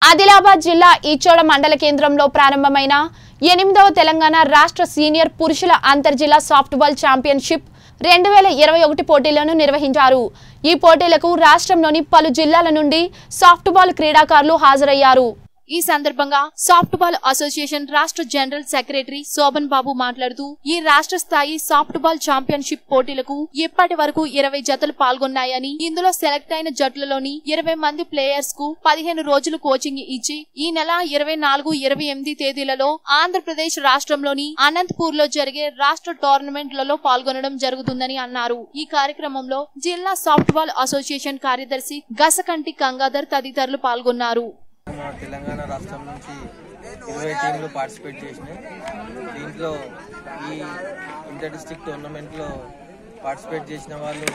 ఆదిలాబాద్ జిల్లా ఈచోడ మండల కేంద్రంలో ప్రారంభమైన ఎనిమిదవ తెలంగాణ రాష్ట్ర సీనియర్ పురుషుల అంతర్జిల్లా సాఫ్ట్బాల్ ఛాంపియన్షిప్ రెండు వేల ఇరవై ఒకటి పోటీలను నిర్వహించారు ఈ పోటీలకు రాష్ట్రంలోని పలు జిల్లాల నుండి సాఫ్ట్బాల్ క్రీడాకారులు హాజరయ్యారు ఈ సందర్భంగా సాఫ్ట్ బాల్ అసోసియేషన్ రాష్ట్ర జనరల్ సెక్రటరీ శోభన్ బాబు మాట్లాడుతూ ఈ రాష్ట్ర స్థాయి సాఫ్ట్ బాల్ ఛాంపియన్షిప్ పోటీలకు ఇప్పటి వరకు ఇరవై జతలు పాల్గొన్నాయని ఇందులో సెలెక్ట్ అయిన జట్లలోని ఇరవై మంది ప్లేయర్స్ కు పదిహేను రోజులు కోచింగ్ ఇచ్చి ఈ నెల ఇరవై నాలుగు ఇరవై ఎనిమిది తేదీలలో ఆంధ్రప్రదేశ్ రాష్ట్రంలోని అనంతపూర్ లో జరిగే రాష్ట్ర టోర్నమెంట్లలో పాల్గొనడం జరుగుతుందని అన్నారు ఈ కార్యక్రమంలో జిల్లా సాఫ్ట్ బాల్ అసోసియేషన్ కార్యదర్శి గసకంటి గంగాధర్ తదితరులు పాల్గొన్నారు మన తెలంగాణ రాష్ట్రం నుంచి ఇరవై టీంలు పార్టిసిపేట్ చేసినాయి దీంట్లో ఈ ఇంటర్ డిస్ట్రిక్ట్ టోర్నమెంట్లో పార్టిసిపేట్ చేసిన వాళ్ళు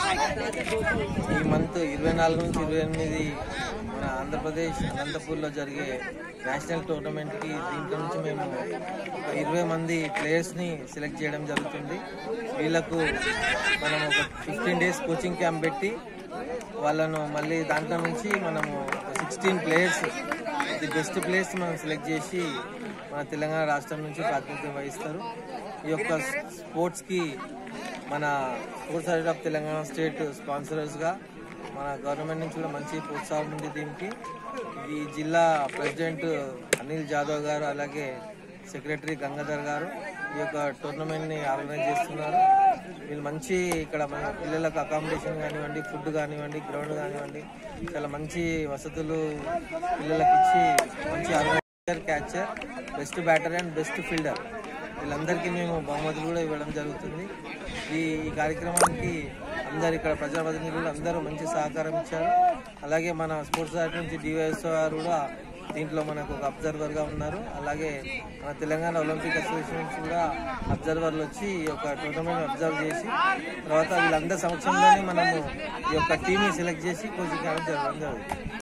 ఈ మంత్ ఇరవై నాలుగు నుంచి ఇరవై ఎనిమిది మన ఆంధ్రప్రదేశ్ అనంతపూర్లో జరిగే నేషనల్ టోర్నమెంట్కి దీంట్లో నుంచి మేము ఒక ఇరవై మంది ప్లేయర్స్ని సెలెక్ట్ చేయడం జరుగుతుంది వీళ్ళకు మనం ఒక ఫిఫ్టీన్ డేస్ కోచింగ్ క్యాంప్ పెట్టి వాళ్ళను మళ్ళీ దాంట్లో నుంచి మనము sixteen players the best players మనం సెలెక్ట్ చేసి మన తెలంగాణ రాష్ట్రం నుంచి ప్రాతినిధ్యం వహిస్తారు ఈ యొక్క స్పోర్ట్స్కి మన sports authority of Telangana state స్పాన్సరర్స్గా మన గవర్నమెంట్ నుంచి కూడా మంచి ప్రోత్సాహం ఉంది దీనికి ఈ జిల్లా ప్రెసిడెంట్ అనిల్ జాదవ్ గారు అలాగే సెక్రటరీ గంగాధర్ గారు ఈ యొక్క టోర్నమెంట్ని ఆర్గనైజ్ చేస్తున్నారు వీళ్ళు మంచి ఇక్కడ మన పిల్లలకు అకామిడేషన్ కానివ్వండి ఫుడ్ కానివ్వండి గ్రౌండ్ కానివ్వండి చాలా మంచి వసతులు పిల్లలకు ఇచ్చి మంచి organiser catcher best batter and best fielder వీళ్ళందరికీ మేము బహుమతులు కూడా ఇవ్వడం జరుగుతుంది ఈ ఈ కార్యక్రమానికి అందరు ఇక్కడ ప్రజాప్రతినిధులు అందరూ మంచి సహకారం ఇచ్చారు అలాగే మన స్పోర్ట్స్ అథారిటీ నుంచి డివైఎస్ఓ గారు కూడా దీంట్లో మనకు ఒక అబ్జర్వర్ గా ఉన్నారు అలాగే మన తెలంగాణ ఒలింపిక్ అసోసియేషన్ నుంచి కూడా అబ్జర్వర్లు వచ్చి ఈ యొక్క టోర్నమెంట్ అబ్జర్వ్ చేసి తర్వాత వీళ్ళందరి సమక్షంలోనే మనము ఈ యొక్క టీంని సెలెక్ట్ చేసి కోచింగ్ జరగడం జరుగుతుంది